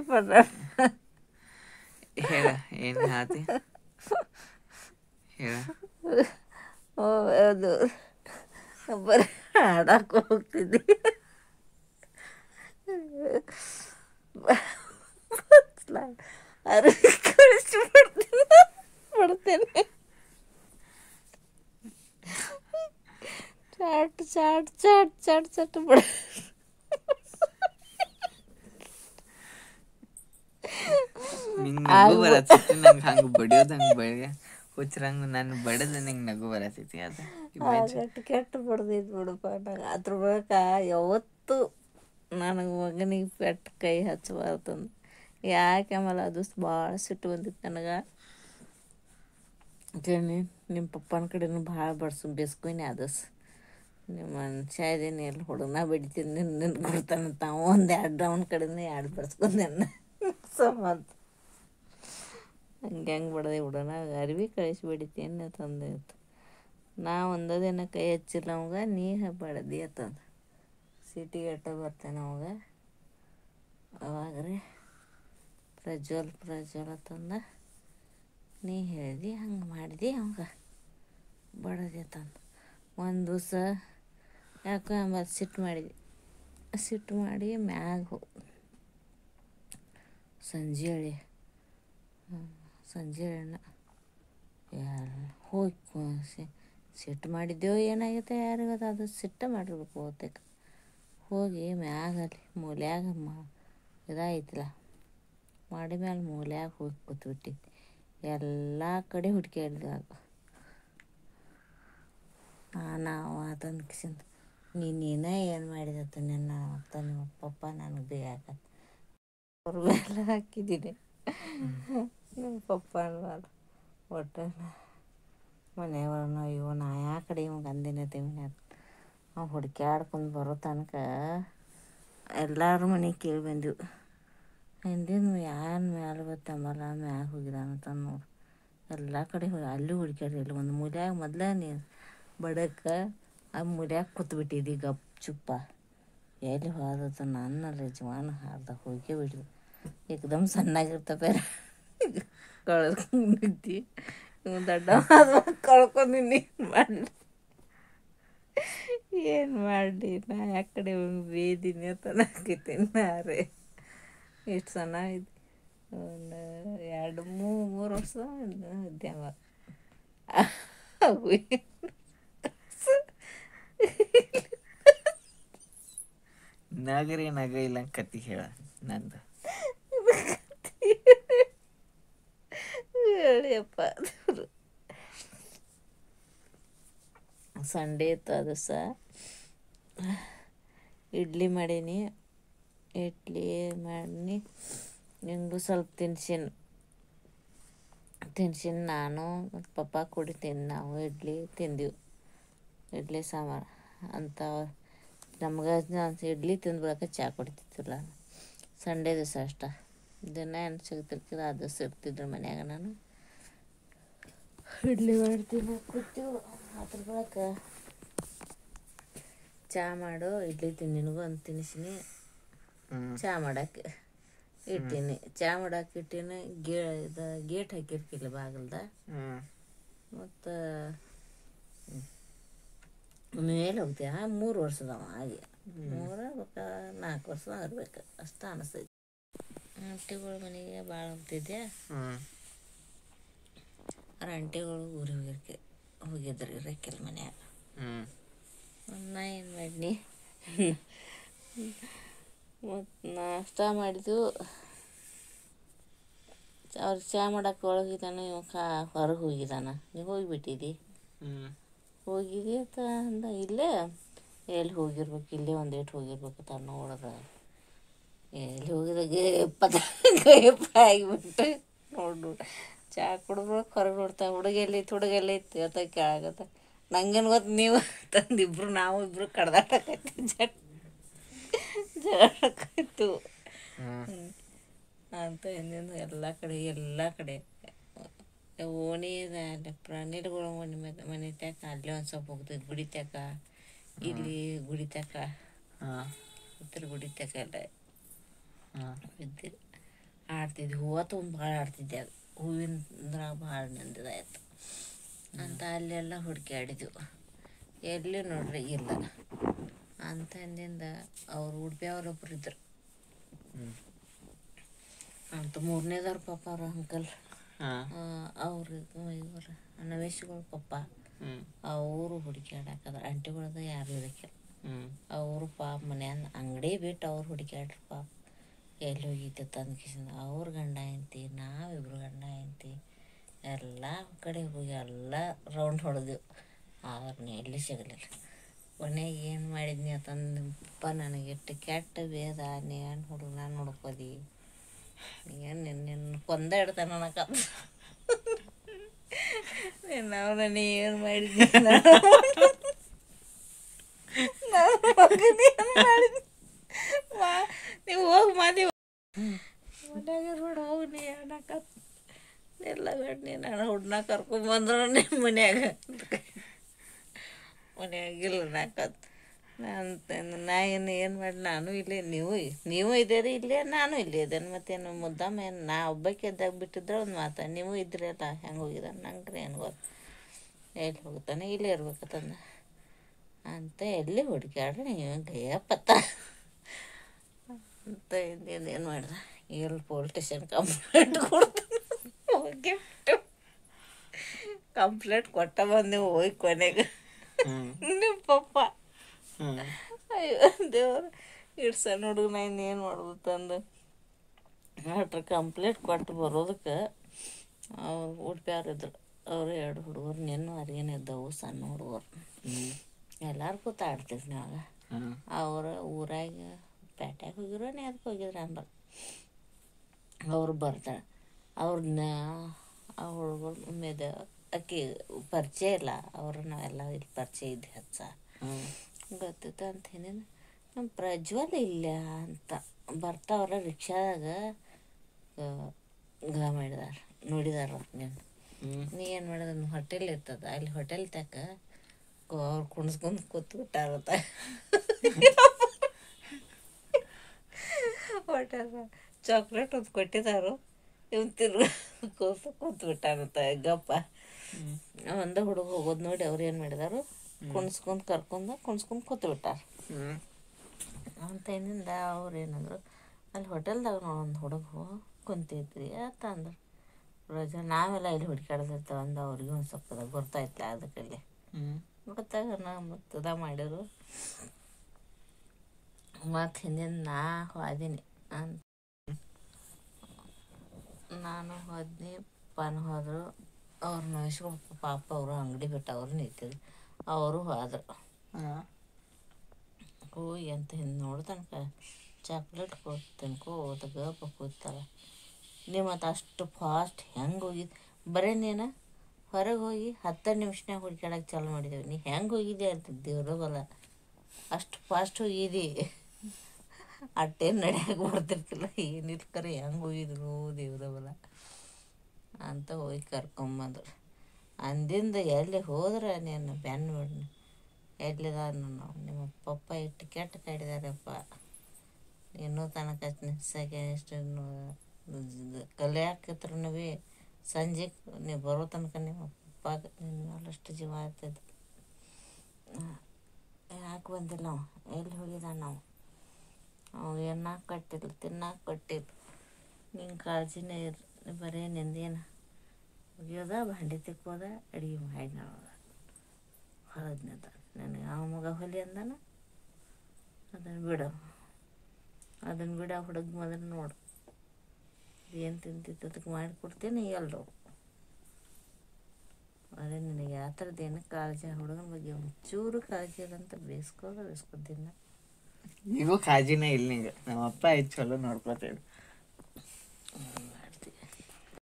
ಪಡ ಹೇಳ ಏನು ಹಾತಿ ಹೇಳ ಓ ಅದು ಬರೀ ಹಾಡಕ್ಕೆ ಹೋಗ್ತಿದ್ದೆ ಅರೆ ಕಳಿಸಿ ಬಿಡ್ತೀನಿ ಬಿಡ್ತೇನೆ chat chat chat chat chat ಬಿಡ ನಿಂಗೆ ನಗು ಬರತೈತಿ ನಂಗೆ ಹಂಗೆ ಬಡಿಯೋದು ಹಂಗೆ ಬಡಿಯ ಹುಚ್ಚರಂಗ ನಾನು ಬಡದ ನಂಗೆ ನಗು ಬರತೈತಿ ಅದು ಕೆಟ್ಟ ಕೆಟ್ಟ ಬಡ್ದಿದ್ದು ಬಿಡಪ್ಪ ನಂಗೆ ಅದ್ರ ಬಳಿಕ ಯಾವತ್ತು ನನಗೆ ಮಗನಿಗೆ ಪೆಟ್ಟು ಕೈ ಹಚ್ಚಬಾರ್ದಂದು ಯಾಕೆ ಆಮೇಲೆ ಅದು ಭಾಳ ಸಿಟ್ಟು ಬಂದಿತ್ತು ನನಗೆ ಕೇಳಿ ನಿಮ್ಮ ಪಪ್ಪನ ಕಡೆನೂ ಭಾಳ ಬಡ್ಸು ಬೇಸ್ಕೊಯ್ನಿ ಅದಸ್ ನಿಮ್ಮ ಮನುಷ್ಯ ಇದ್ದೀನಿ ಎಲ್ಲಿ ಹುಡುಗನ ಬಡಿತೀನಿ ನಿನ್ನ ನಿನ್ನ ಕೊಡ್ತಾನಂತ ಅವ ಒಂದು ಎರಡು ಅವನ ಕಡೆನೇ ಎರಡು ಬಡ್ಸ್ಕೊಂಡೆ ಸಂಬಂಧ ಹಂಗೆ ಹೆಂಗೆ ಬಡದೆ ಬಿಡೋಣ ಅರ್ವಿ ಕಳಿಸಿ ಬಡಿತೀನಿ ತಂದೆ ಇತ್ತು ನಾ ಒಂದ ದಿನ ಕೈ ಹಚ್ಚಿಲ್ಲ ಅವಾಗ ನೀ ಬಡದಿ ಅಂತಂದ ಸಿಟಿಗೆ ಅಟ್ಟ ಬರ್ತೇನೆ ಅವಾಗ ಅವಾಗ ರೀ ಪ್ರಜ್ವಲ್ ಪ್ರಜ್ವಲ್ ಅಂತಂದ ನೀ ಹೇಳ್ದಿ ಹಂಗೆ ಮಾಡಿದಿ ಅವಾಗ ಬಡದಿ ತಂದು ಒಂದು ದಿವಸ ಯಾಕೋ ಆಮೇಲೆ ಸಿಟ್ಟು ಮಾಡಿದ್ವಿ ಸಿಟ್ಟು ಮಾಡಿ ಮ್ಯಾಗ ಹೋ ಸಂಜೆ ಹೇಳಿ ಸಂಜೆ ಹೇಳಣ್ಣ ಎಲ್ಲ ಹೋಗಿ ಕು- ಸಿಟ್ಟು ಮಾಡಿದ್ದೆವು ಏನಾಗೈತೆ ಯಾರಿಗದ ಅದು ಸಿಟ್ಟ ಮಾಡಿರ್ಬೇಕು ಬಹುತೇಕ ಹೋಗಿ ಮ್ಯಾಗ ಅಲ್ಲಿ ಮೂಲ್ಯಾಗ ಮ ಇದಾಯ್ತಲ್ಲ ಮಾಡಿ ಮೇಲೆ ಮೂಲ್ಯಾಗ ಹೋಗಿ ಕೂತ್ಬಿಟ್ಟಿದ್ದೆ ಎಲ್ಲ ಕಡೆ ಹುಡ್ಕ್ಯಾಡ್ದಾಗ ನಾವು ಆತನ ಕಿಸಿಂದ ನೀನು ನೀನೇ ಏನು ಮಾಡಿದತ್ತ ನಿನ್ನ ಅಂತ ನಿಮ್ಮ ಪಪ್ಪ ನನಗೆ ಬೇಕಾಗತ್ತೆ ಅವ್ರ ಮೇಲೆ ಹಾಕಿದ್ದೀನಿ ನಿಮ್ಮ ಪಪ್ಪ ಅನ್ಬಾರ್ದು ಒಟ್ಟು ಮನೆಯವ್ರನ್ನ ಅಯ್ಯೋ ನಾ ಯಾ ಕಡೆ ಇವಾಗ ಅಂದಿನ ತಿಮ್ನ ಅವ್ ಹುಡ್ಕ್ಯಾಡ್ಕೊಂಡು ಬರೋ ತನಕ ಎಲ್ಲರ ಮನೆಗೆ ಕೇಳಿ ಬಂದೆವು ಹಿಂದಿನ ಯಾರು ಮ್ಯಾಲೆ ಬತ್ತಂಬಲ್ಲ ಮ್ಯಾಗ ಹೋಗಿದಾನಂತ ನೋಡು ಎಲ್ಲ ಕಡೆ ಹೋಗಿ ಅಲ್ಲಿ ಹುಡ್ಕ್ಯಾಡಿಲ್ಲ ಒಂದು ಮೂಲ್ಯಾಗ ಮೊದಲೇ ನೀನು ಬಡಕ್ಕೆ ಆ ಮೂಲ್ಯಾಗ ಕೂತ್ಬಿಟ್ಟಿದ್ದಿ ಗಪ್ ಚುಪ್ಪ ಎಲ್ಲಿ ಹೋದತ್ತ ನನ್ನ ಯಜಮಾನ ಹಾರ್ದ ಹೋಗೇ ಬಿಡಿದು ಏಕದಮ್ ಸಣ್ಣಾಗಿರ್ತವೆ ಕಳ್ಕೊಂಡಿದ್ದಿ ಇವ್ ದೊಡ್ಡ ಕಳ್ಕೊಂಡಿನಿ ಏನು ಮಾಡಲಿ ಏನು ಮಾಡಲಿ ನಾ ಯಾ ಕಡೆ ಬೇದೀನಿ ಅಂತ ನಾಕೈತೀನಿ ನಾರೇ ಎಷ್ಟು ಚೆನ್ನಾಗಿದೆ ಒಂದು ಎರಡು ಮೂರು ಮೂರು ವರ್ಷ ಇದ್ದೆ ಅವಾಗ ನಗರಿ ನಗ ಇಲ್ಲ ಕತಿ ಹೇಳ ನಂದು ಹೇಳಿಯಪ್ಪ ಸಂಡೇ ಇತ್ತು ಅದು ಸಹ ಇಡ್ಲಿ ಮಾಡೀನಿ ಇಡ್ಲಿ ಮಾಡಿ ನಿಂಗೂ ಸ್ವಲ್ಪ ತಿನ್ಸಿನ್ ತಿನ್ಸಿನ್ ನಾನು ಮತ್ತು ಪಪ್ಪ ಕುಡಿತೀನಿ ನಾವು ಇಡ್ಲಿ ತಿಂದೀವಿ ಇಡ್ಲಿ ಸಾಂಬಾರು ಅಂತ ನಮ್ಗೆ ಇಡ್ಲಿ ತಿಂದ್ಬಿಡಕ್ಕೆ ಚಹಾ ಕುಡಿತಿದ್ದಿಲ್ಲ ಸಂಡೇ ದಿವಸ ಅಷ್ಟ ದಿನ ಏನು ಸಿಗ್ತಿರ್ತಿಲ್ಲ ಅದು ಸಿಗ್ತಿದ್ರು ಮನ್ಯಾಗ ನಾನು ಇಡ್ಲಿ ಮಾಡ್ತೀನಿ ಕೂತೀವಿ ಅದ್ರ ಬಳಿಕ ಚಹಾ ಮಾಡು ಇಡ್ಲಿ ತಿಂದು ನಿನಗೂ ಅಂತ ತಿನ್ನಿಸಿನಿ ಹ್ಮ್ ಚಹಾ ಮಾಡಕ್ಕೆ ಇಟ್ಟೀನಿ ಚಹಾ ಮಾಡಕ್ಕೆ ಇಟ್ಟೀನಿ ಗೇ ಇದು ಗೇಟ್ ಹಾಕಿರ್ಕಿಲ್ಲ ಬಾಗಿಲ್ದ ಹ್ಮ್ ಮತ್ತು ಮೇಲೆ ಹೋಗ್ತೀಯ ಮೂರು ವರ್ಷದವ ಹಾಗೆ ಮೂರು ಬೇಕಾ ನಾಲ್ಕು ವರ್ಷ ಇರ್ಬೇಕು ಅಷ್ಟು ಅನಿಸ್ತೈತಿ ಆಂಟಿಗಳ ಮನೆಗೆ ಭಾಳ ಹೋಗ್ತಿದ್ದೆ ಹ್ಮ್ ಅವ್ರ ಆಂಟಿಗಳು ಊರಿಗೆ ಹೋಗಿರ್ಕೆ ಹೋಗಿದ್ರಿ ಇರಕ್ಕೆಲ್ಲ ಮನ್ಯಾಗ ಹ್ಮ್ ನಾ ಏನು ಮಾಡೀನಿ ಮತ್ತು ನಾಷ್ಟ ಮಾಡಿದ್ದು ಅವ್ರು ಚಹಾ ಮಾಡಕ್ಕೆ ಒಳಗಿದ್ದಾನ ಇವ ಕಾ ಹೊರಗೆ ಹೋಗಿದ್ದಾನ ನೀವು ಹೋಗಿಬಿಟ್ಟಿದ್ದಿ ಹ್ಮ್ ಹೋಗಿದಿ ಅಂತ ಅಂದ ಇಲ್ಲೇ ಎಲ್ಲಿ ಹೋಗಿರ್ಬೇಕು ಇಲ್ಲೇ ಒಂದು ಏಟು ಹೋಗಿರ್ಬೇಕು ತಾನು ನೋಡ್ದ ಎಲ್ಲಿ ಹೋಗಿದ ಗೇಪ ಗೇಪ ಆಗಿಬಿಟ್ಟು ನೋಡು ಚಹಾ ಕುಡಿದ್ರು ಹೊರಗೆ ನೋಡ್ತಾ ಹುಡುಗ ಎಲ್ಲೈತಿ ಹುಡುಗ ಎಲ್ಲೈತಿ ಅಂತ ಕೇಳಾಗತ್ತ ನಂಗೇನು ಗೊತ್ತು ನೀವು ತಂದಿಬ್ರು ನಾವು ಇಬ್ರು ಕಡ್ದಾಟಕೈತಿ ಜಟ್ ಜಗಳಾಡಕೈತು ಹ್ಮ್ ಅಂತ ಹಿಂದಿಂದ ಎಲ್ಲ ಕಡೆ ಎಲ್ಲ ಕಡೆ ಓಣಿ ಅಲ್ಲಿ ಪ್ರಾಣಿಗಳ ಮನೆ ಮೇಲೆ ಮನೆ ತ್ಯಾಕ ಅಲ್ಲಿ ಒಂದು ಸ್ವಲ್ಪ ಹೋಗ್ತೈತಿ ಗುಡಿ ತ್ಯಾಕ ಇಲ್ಲಿ ಗುಡಿ ತ್ಯಾಕ ಹಾ ಉತ್ತರ ಗುಡಿ ತ್ಯಾಕ ಎಲ್ಲ ಹಾ ಬಿದ್ದಿರಿ ಆಡ್ತಿದ್ವಿ ಹೂವು ತುಂಬ ಭಾಳ ಆಡ್ತಿದ್ದೆ ಅದು ಹೂವಿನ ಭಾಳ ನಂದಿದಾಯ್ತು ಅಂತ ಅಲ್ಲೆಲ್ಲ ಹುಡುಕ್ಯಾಡಿದ್ವು ಎಲ್ಲಿ ನೋಡ್ರಿ ಇಲ್ಲ ಅಂತಂದಿಂದ ಅವ್ರು ಉಡುಪಿ ಅವರೊಬ್ರು ಇದ್ರು ಹ್ಮ್. ಅಂತ ಮೂರನೇದವ್ರ ಪಾಪ ಅವ್ರ ಅಂಕಲ್ ಹಾ ಅವ್ರು ಇವ್ರ ನವೇಶ್ಗಳ ಪಪ್ಪ ಹ್ಮ್ ಅವರು ಹುಡುಕ್ಯಾಡಕದ್ರ ಅಂಟಿಗಳದ ಯಾರು ಇರಕ್ಕಿಲ್ಲ ಹ್ಮ್ ಅವರು ಪಾಪ ಮನ್ಯಾನ ಅಂಗಡಿ ಬಿಟ್ಟು ಅವ್ರು ಹುಡುಕ್ಯಾಡ್ರಿ ಪಾಪ ಎಲ್ಲಿ ಹೋಗಿದ್ದೆ ತಂದು ಕಿಸಿಂದ ಅವ್ರ ಗಂಡ ಹೆಂಡ್ತಿ ನಾವಿಬ್ರು ಗಂಡ ಹೆಂಡ್ತಿ ಎಲ್ಲ ಕಡೆ ಹೋಗಿ ಎಲ್ಲ ರೌಂಡ್ ಹೊಡೆದೆವು ಆದ್ರೆ ಎಲ್ಲಿ ಸಿಗಲಿಲ್ಲ ಕೊನೆಗೆ ಏನು ಮಾಡಿದ್ನಿ ಅಂತಂದಪ್ಪ ನನಗೆ ಎಷ್ಟು ಕೆಟ್ಟ ಭೇದ ನೀನು ಹುಡುಗ ನಾನು ಹುಡ್ಕೋದಿ ಏನು ನಿನ್ನ ನಿನ್ನ ಕೊಂದ ಇಡ್ತಾನೆ ನನಕ ನಿನ್ನ ಅವನ ನೀ ಏನು ಮಾಡಿದ್ನಿ ನಾನು ಮಗನ ಏನು ಮಾಡಿದ್ನಿ ಮಾ ನೀವು ಹೋಗಿ ಮಾದಿ ಮನ್ಯಾಗ ನೋಡು ಹೋಗಿ ನೀ ಅನ್ನಕತ್ ಎಲ್ಲ ಬೇಡ ನೀ ನಾನು ಹುಡ್ನ ಕರ್ಕೊಂಬಂದ್ರು ನಿಮ್ಮ ಮನ್ಯಾಗ ಮನ್ಯಾಗಿಲ್ಲ ನಾಕತ್ ನಾನು ನಾ ಏನು ಏನು ಮಾಡಿ ನಾನು ಇಲ್ಲೇ ನೀವು ನೀವು ಇದ್ದೀರಿ ಇಲ್ಲೇ ನಾನು ಇಲ್ಲೇ ಇದ್ದೇನೆ ಮತ್ತೇನು ಮುದ್ದಮ್ಮ ಏನು ನಾ ಒಬ್ಬಕ್ಕೆ ಎದ್ದಾಗ ಬಿಟ್ಟಿದ್ರೆ ಒಂದು ಮಾತು ನೀವು ಇದ್ರಲ್ಲ ಹೆಂಗೆ ಹೋಗಿದ್ದಾನೆ ನಂಗೆ ಏನು ಗೊತ್ತು ಎಲ್ಲಿ ಹೋಗ್ತಾನೆ ಇಲ್ಲೇ ಇರ್ಬೇಕಂತಂದ ಅಂತ ಎಲ್ಲಿ ಹುಡುಕ್ಯಾಡ್ರಿ ನೀವು ಗಯ್ಯಪ್ಪತ್ತ ಅಂತ ಇನ್ನೇನು ಏನು ಮಾಡ್ದೆ ಎಲ್ಲಿ ಪೊಲೀಸ್ ಸ್ಟೇಷನ್ ಕಂಪ್ಲೇಂಟ್ ಕೊಡ್ತಾನೆ ಹೋಗಿ ಕಂಪ್ಲೇಂಟ್ ಕೊಟ್ಟ ಬಂದೆವು ಹೋಗಿ ಕೊನೆಗೆ ಹ್ಮ್ ನಿಮ್ಮ ಪಪ್ಪ ಹ್ಮ್ ಅಯ್ಯೋ ದೇವ್ರ ಇಷ್ಟು ಸಣ್ಣ ಹುಡುಗನ ಇನ್ನೇನು ಮಾಡೋದು ತಂದು ಅಷ್ಟ್ರ ಕಂಪ್ಲೇಂಟ್ ಕೊಟ್ಟು ಬರೋದಕ್ಕೆ ಅವ್ರು ಉಡುಪಿಯವ್ರಿದ್ರು ಅವರು ಎರಡು ಹುಡುಗರು ನಿನ್ನೂ ಅರಿಗೇನೆ ಇದ್ದವು ಸಣ್ಣ ಹುಡುಗರು ಹ್ಮ್ ಎಲ್ಲರೂ ಕೂತ ಆಡ್ತಿದ್ರು ನಾವಾಗ ಹ್ಮ್ ಅವ್ರ ಊರಾಗ ಪೇಟ್ಯಾಗ ಹೋಗಿರೋ ಅದಕ್ಕೆ ಹೋಗಿದ್ರು ಅಂಬ ಅವ್ರು ಬರ್ತಾರೆ ಅವ್ರನ್ನ ಆ ಹುಡುಗರು ಮೇಲೆ ಅಕ್ಕಿ ಪರಿಚಯ ಇಲ್ಲ ಅವ್ರು ನಾವೆಲ್ಲ ಇಲ್ಲಿ ಪರಿಚಯ ಇದ್ದೆ ಹಚ್ಚ ಹ್ಮ್ ಗೊತ್ತಿತ್ತು ಅಂತ ಏನೇನು ನಮ್ಮ ಪ್ರಜ್ವಲ್ ಇಲ್ಲ ಅಂತ ಬರ್ತಾವ್ರ ರಿಕ್ಷಾದಾಗ ಗ ಮಾಡಿದಾರ ನೋಡಿದಾರ ನೀನು ಹ್ಮ್ ನೀ ಏನು ಮಾಡಿದ ಹೋಟೆಲ್ ಇರ್ತದ ಅಲ್ಲಿ ಹೋಟೆಲ್ ತಕ ಅವ್ರು ಕುಣಿಸ್ಕೊಂಡು ಕೂತು ಬಿಟ್ಟಾರತ್ತ ಹೋಟೆಲ್ ಚಾಕ್ಲೇಟ್ ಒಂದು ಕೊಟ್ಟಿದ್ದಾರು ಇವ್ನು ತಿರ್ಗ ಕೂತು ಕೂತು ಬಿಟ್ಟಾರತ್ತ ಗಪ್ಪ ಹ್ಮ್ ಒಂದ ಹುಡುಗ ಹೋಗೋದು ನೋಡಿ ಅವ್ರು ಏನು ಮಾಡಿದಾರು ಕುಣಿಸ್ಕೊಂಡು ಕರ್ಕೊಂಡು ಕುಣಿಸ್ಕೊಂಡು ಕೂತು ಬಿಟ್ಟಾರ ಹ್ಮ್ ಅಂತ ಏನಿಂದ ಅವ್ರು ಏನಂದ್ರು ಅಲ್ಲಿ ಹೋಟೆಲ್ದಾಗ ಒಂದು ಹುಡುಗ ಕುಂತಿದ್ರಿ ಅಂತ ಅಂದ್ರು ರೋಜ ನಾವೆಲ್ಲ ಇಲ್ಲಿ ಹುಡುಕಾಡ್ದಿರ್ತಾವ ಅಂದ ಅವ್ರಿಗೆ ಒಂದು ಸ್ವಲ್ಪ ಅದ ಗೊತ್ತಾಯ್ತಲ್ಲ ಅದಕ್ಕಲ್ಲಿ ಹ್ಮ್ ಗೊತ್ತಾಗ ನಾ ಮತ್ತು ಅದ ಮಾಡಿದ್ರು ಮತ್ತು ಹಿಂದಿನ ನಾ ಹೋದಿನಿ ಅಂತ ನಾನು ಹೋದ್ನಿ ಪಾನ ಹೋದರು ಅವ್ರು ನೋಯಿಸ್ಕೊಂಡು ಪಾಪ ಅವರು ಅಂಗಡಿ ಬಿಟ್ಟು ಅವರು ನಿಂತಿದ್ರು ಅವರು ಹೋದ್ರು ಹಾ ಹೋಗಿ ಅಂತ ಹಿಂದೆ ನೋಡು ತನಕ ಚಾಕ್ಲೇಟ್ ಕೊಟ್ಟು ತಿನ್ಕೋತ ಗಪ್ಪ ಕೂತಾರ ನೀವು ಮತ್ತು ಅಷ್ಟು ಫಾಸ್ಟ್ ಹೆಂಗೆ ಹೋಗಿದ್ದು ಬರೀ ನೀನು ಹೊರಗೆ ಹೋಗಿ ಹತ್ತು ನಿಮಿಷನಾಗ ಹುಡ್ಕ್ಯಾಡಕ್ಕೆ ಚಾಲು ಮಾಡಿದೇವೆ ನೀ ಹೆಂಗೆ ಹೋಗಿದ್ದೆ ಅಂತ ದೇವ್ರ ಬಲ ಅಷ್ಟು ಫಾಸ್ಟ್ ಹೋಗಿದಿ ಅಟ್ಟೇನು ನಡೆಯಕ್ಕೆ ಬರ್ತಿರ್ತಿಲ್ಲ ಏನಿಲ್ಲ ಕರೆ ಹೆಂಗೆ ಹೋಗಿದ್ರು ದೇವ್ರ ಬಲ ಅಂತ ಹೋಗಿ ಕರ್ಕೊಂಬಂದ್ರು ಅಂದಿಂದ ಎಲ್ಲಿ ಹೋದ್ರೆ ನೀನು ಬೆನ್ನು ಬಿಡ್ನಿ ಎಲ್ಲಿದಾರ ನಾವು ನಿಮ್ಮ ಪಪ್ಪ ಇಟ್ಟು ಕೆಟ್ಟ ಕಾಡಿದಾರಪ್ಪ ಇನ್ನೂ ತನಕ ನಿಲ್ಸಕ್ಕೆ ಎಷ್ಟು ಕಲಿಯಾಕತ್ರೂ ಭೀ ಸಂಜೆ ನೀವು ಬರೋ ತನಕ ನಿಮ್ಮ ಪಪ್ಪಾಗ ನಿನ್ನ ಮೇಲಷ್ಟು ಜೀವ ಆಗ್ತದೆ ಯಾಕೆ ಬಂದಿಲ್ಲ ನಾವು ಎಲ್ಲಿ ಹೋಗಿದ್ದಾನ ನಾವು ಅವ ಎನ್ನಾಕ ಕಟ್ಟಿಲ್ಲ ತಿನ್ನಾಕ ಕೊಟ್ಟಿಲ್ಲ ನಿಂಗೆ ಕಾಳಜಿನೇ ಇರ್ ಬರೀ ನಿಂದೇನು ಒಗ್ಯೋದ ಭಾಂಡಿ ತಿಕ್ಕೋದ ಅಡುಗೆ ಮಾಡಿ ನೋಡೋದ ಹೊರದ್ನದ ನನಗೆ ಆ ಮಗ ಹೊಲಿ ಅಂದಾನ ಅದನ್ನು ಬಿಡು ಅದನ್ನು ಬಿಡ ಹುಡುಗ ಮೊದಲು ನೋಡು ಏನು ತಿಂತಿತ್ತು ಅದಕ್ಕೆ ಮಾಡಿಕೊಡ್ತೀನಿ ಎಲ್ಲರೂ ಅದೇ ನಿನಗೆ ಯಾವ ಥರದ್ದು ಏನು ಕಾಳಜಿ ಆ ಹುಡುಗನ ಬಗ್ಗೆ ಒಂಚೂರು ಕಾಳಜಿ ಅದಂತ ಬೇಯಿಸ್ಕೋದ ಬೇಯಿಸ್ಕೊತೀನಿ ಈಗೂ ಕಾಜಿನೇ ಇಲ್ಲ ನಿಂಗೆ ನಮ್ಮ ಅಪ್ಪ ಐದು ಚಲೋ ನೋಡ್ಕೊತೇವೆ